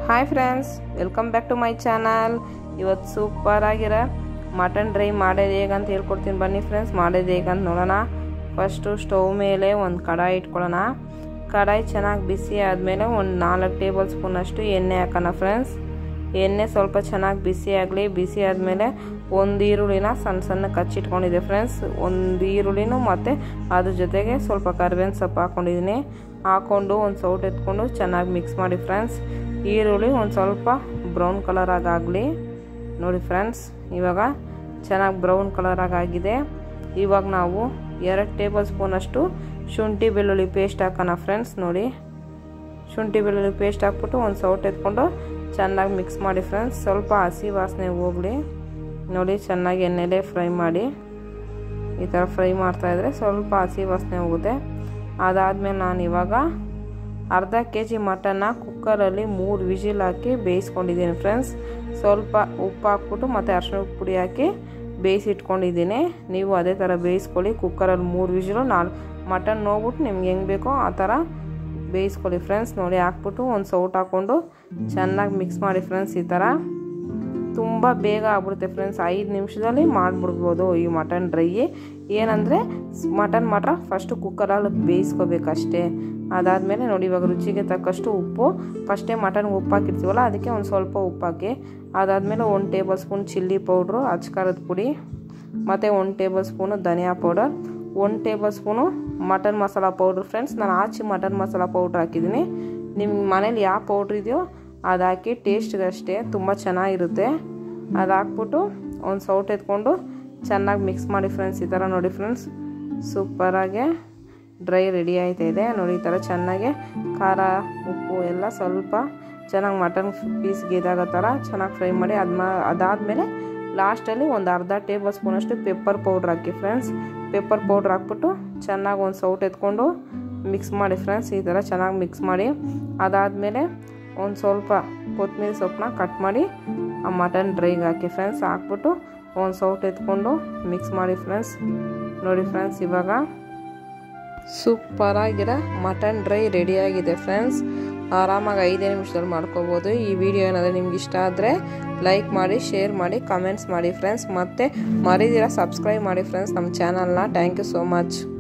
hi friends welcome back to my channel ಇವತ್ತು super ಆಗಿರೋ mutton dry ಮಾಡೋದು ಹೇಗಂತ ಹೇಳ್ಕೊಡ್ತೀನಿ ಬನ್ನಿ ಫ್ರೆಂಡ್ಸ್ ಮಾಡೋದು ಹೇಗಂತ ನೋಡೋಣ ಫಸ್ಟು ಸ್ಟವ್ ಮೇಲೆ ಒಂದು ಕಡಾಯಿ ಇಟ್ಕೊಳ್ಳೋಣ ಕಡಾಯಿ ಚೆನ್ನಾಗಿ ಬಿಸಿ ಆದಮೇಲೆ ಒಂದು ನಾಲ್ಕು ಟೇಬಲ್ ಸ್ಪೂನಷ್ಟು ಎಣ್ಣೆ ಹಾಕೋಣ ಫ್ರೆಂಡ್ಸ್ ಎಣ್ಣೆ ಸ್ವಲ್ಪ ಚೆನ್ನಾಗಿ ಬಿಸಿ ಆಗಲಿ ಬಿಸಿ ಆದಮೇಲೆ ಒಂದು ಈರುಳ್ಳಿನ ಸಣ್ಣ ಸಣ್ಣ ಕಚ್ಚಿಟ್ಕೊಂಡಿದ್ದೆ ಫ್ರೆಂಡ್ಸ್ ಒಂದು ಈರುಳ್ಳಿನೂ ಮತ್ತು ಅದ್ರ ಜೊತೆಗೆ ಸ್ವಲ್ಪ ಕರಿಬೇವಿನ ಸೊಪ್ಪು ಹಾಕ್ಕೊಂಡಿದ್ದೀನಿ ಹಾಕ್ಕೊಂಡು ಒಂದು ಸೌಟ್ ಎತ್ಕೊಂಡು ಚೆನ್ನಾಗಿ ಮಿಕ್ಸ್ ಮಾಡಿ ಫ್ರೆಂಡ್ಸ್ ಈರುಳ್ಳಿ ಒಂದು ಸ್ವಲ್ಪ ಬ್ರೌನ್ ಕಲರಾಗಿ ಆಗಲಿ ನೋಡಿ ಫ್ರೆಂಡ್ಸ್ ಇವಾಗ ಚೆನ್ನಾಗಿ ಬ್ರೌನ್ ಕಲರಾಗಿ ಆಗಿದೆ ಇವಾಗ ನಾವು ಎರಡು ಟೇಬಲ್ ಸ್ಪೂನಷ್ಟು ಶುಂಠಿ ಬೆಳ್ಳುಳ್ಳಿ ಪೇಸ್ಟ್ ಹಾಕೋಣ ಫ್ರೆಂಡ್ಸ್ ನೋಡಿ ಶುಂಠಿ ಬೆಳ್ಳುಳ್ಳಿ ಪೇಸ್ಟ್ ಹಾಕ್ಬಿಟ್ಟು ಒಂದು ಸೌಟ್ ಎತ್ಕೊಂಡು ಚೆನ್ನಾಗಿ ಮಿಕ್ಸ್ ಮಾಡಿ ಫ್ರೆಂಡ್ಸ್ ಸ್ವಲ್ಪ ಹಸಿ ವಾಸನೆ ಹೋಗಲಿ ನೋಡಿ ಚೆನ್ನಾಗಿ ಎಣ್ಣೆಲೇ ಫ್ರೈ ಮಾಡಿ ಈ ಥರ ಫ್ರೈ ಮಾಡ್ತಾಯಿದ್ರೆ ಸ್ವಲ್ಪ ಹಸಿ ವಾಸನೆ ಹೋಗುತ್ತೆ ಅದಾದಮೇಲೆ ನಾನು ಇವಾಗ ಅರ್ಧ ಕೆ ಜಿ ಮಟನ್ನ ಕುಕ್ಕರಲ್ಲಿ ಮೂರು ವಿಜಿಲ್ ಹಾಕಿ ಬೇಯಿಸ್ಕೊಂಡಿದ್ದೀನಿ ಫ್ರೆಂಡ್ಸ್ ಸ್ವಲ್ಪ ಉಪ್ಪು ಹಾಕ್ಬಿಟ್ಟು ಮತ್ತು ಅರ್ಶಿನ ಪುಡಿ ಹಾಕಿ ಬೇಯಿಸಿಟ್ಕೊಂಡಿದ್ದೀನಿ ನೀವು ಅದೇ ಥರ ಬೇಯಿಸ್ಕೊಳ್ಳಿ ಕುಕ್ಕರಲ್ಲಿ ಮೂರು ವಿಜಿಲು ನಾಲ್ಕು ಮಟನ್ ನೋಡ್ಬಿಟ್ಟು ನಿಮ್ಗೆ ಹೆಂಗೆ ಬೇಕೋ ಆ ಥರ ಬೇಯಿಸ್ಕೊಳ್ಳಿ ಫ್ರೆಂಡ್ಸ್ ನೋಡಿ ಹಾಕ್ಬಿಟ್ಟು ಒಂದು ಸೌಟ್ ಹಾಕ್ಕೊಂಡು ಚೆನ್ನಾಗಿ ಮಿಕ್ಸ್ ಮಾಡಿ ಫ್ರೆಂಡ್ಸ್ ಈ ಥರ ತುಂಬ ಬೇಗ ಆಗ್ಬಿಡುತ್ತೆ ಫ್ರೆಂಡ್ಸ್ ಐದು ನಿಮಿಷದಲ್ಲಿ ಮಾಡಿಬಿಡ್ಬೋದು ಈ ಮಟನ್ ಡ್ರೈ ಏನಂದರೆ ಮಟನ್ ಮಾತ್ರ ಫಸ್ಟು ಕುಕ್ಕರಲ್ಲಿ ಬೇಯಿಸ್ಕೋಬೇಕಷ್ಟೇ ಅದಾದಮೇಲೆ ನೋಡಿ ಇವಾಗ ರುಚಿಗೆ ತಕ್ಕಷ್ಟು ಉಪ್ಪು ಫಸ್ಟೇ ಮಟನ್ಗೆ ಉಪ್ಪು ಹಾಕಿರ್ತೀವಲ್ಲ ಅದಕ್ಕೆ ಒಂದು ಸ್ವಲ್ಪ ಉಪ್ಪು ಹಾಕಿ ಅದಾದಮೇಲೆ ಒಂದು ಟೇಬಲ್ ಸ್ಪೂನ್ ಚಿಲ್ಲಿ ಪೌಡ್ರು ಅಚ್ಕಾರದ ಪುಡಿ ಮತ್ತು ಒಂದು ಟೇಬಲ್ ಸ್ಪೂನು ಧನಿಯಾ ಪೌಡರ್ ಒಂದು tablespoon mutton masala powder friends ನಾನು ಆಚೆ ಮಟನ್ ಮಸಾಲ ಪೌಡ್ರ್ ಹಾಕಿದ್ದೀನಿ ನಿಮ್ಮ ಮನೇಲಿ ಯಾವ ಪೌಡ್ರ್ ಇದೆಯೋ ಅದು ಹಾಕಿ ಟೇಸ್ಟ್ಗಷ್ಟೇ ತುಂಬ ಚೆನ್ನಾಗಿರುತ್ತೆ ಅದು ಹಾಕ್ಬಿಟ್ಟು ಒಂದು ಸೌಟ್ ಎತ್ಕೊಂಡು ಚೆನ್ನಾಗಿ ಮಿಕ್ಸ್ ಮಾಡಿ ಫ್ರೆಂಡ್ಸ್ ಈ ಥರ ನೋಡಿ ಫ್ರೆಂಡ್ಸ್ ಸೂಪರಾಗೆ ಡ್ರೈ ರೆಡಿ ಆಯ್ತಾ ಇದೆ ನೋಡಿ ಈ ಥರ ಚೆನ್ನಾಗಿ ಖಾರ ಉಪ್ಪು ಎಲ್ಲ ಸ್ವಲ್ಪ ಚೆನ್ನಾಗಿ ಮಟನ್ ಪೀಸ್ಗೆ ಇದಾಗೋ ಥರ ಚೆನ್ನಾಗಿ ಫ್ರೈ ಮಾಡಿ ಅದ್ಮ ಅದಾದಮೇಲೆ ಲಾಸ್ಟಲ್ಲಿ ಒಂದು ಅರ್ಧ ಟೇಬಲ್ ಸ್ಪೂನಷ್ಟು ಪೆಪ್ಪರ್ ಪೌಡ್ರ್ ಹಾಕಿ ಫ್ರೆಂಡ್ಸ್ ಪೆಪ್ಪರ್ ಪೌಡ್ರ್ ಹಾಕ್ಬಿಟ್ಟು ಚೆನ್ನಾಗಿ ಒಂದು ಸೌಟ್ ಎತ್ಕೊಂಡು ಮಿಕ್ಸ್ ಮಾಡಿ ಫ್ರೆಂಡ್ಸ್ ಈ ಥರ ಚೆನ್ನಾಗಿ ಮಿಕ್ಸ್ ಮಾಡಿ ಅದಾದಮೇಲೆ ಒಂದು ಸ್ವಲ್ಪ ಕೊತ್ತಂಬರಿ ಸೊಪ್ಪನ್ನ ಕಟ್ ಮಾಡಿ ಆ ಮಟನ್ ಡ್ರೈಗೆ ಹಾಕಿ ಫ್ರೆಂಡ್ಸ್ ಹಾಕ್ಬಿಟ್ಟು ಒಂದು ಸೌಟ್ ಎತ್ಕೊಂಡು ಮಿಕ್ಸ್ ಮಾಡಿ ಫ್ರೆಂಡ್ಸ್ ನೋಡಿ ಫ್ರೆಂಡ್ಸ್ ಇವಾಗ ಸೂಪರಾಗಿರೋ ಮಟನ್ ಡ್ರೈ ರೆಡಿಯಾಗಿದೆ ಫ್ರೆಂಡ್ಸ್ ಆರಾಮಾಗಿ ಐದೇ ನಿಮಿಷದಲ್ಲಿ ಮಾಡ್ಕೋಬೋದು ಈ ವಿಡಿಯೋ ಏನಾದರೂ ನಿಮ್ಗೆ ಇಷ್ಟ ಆದರೆ ಲೈಕ್ ಮಾಡಿ ಶೇರ್ ಮಾಡಿ ಕಮೆಂಟ್ಸ್ ಮಾಡಿ ಫ್ರೆಂಡ್ಸ್ ಮತ್ತು ಮರಿದಿರ ಸಬ್ಸ್ಕ್ರೈಬ್ ಮಾಡಿ ಫ್ರೆಂಡ್ಸ್ ನಮ್ಮ ಚಾನಲ್ನ ಥ್ಯಾಂಕ್ ಯು ಸೋ ಮಚ್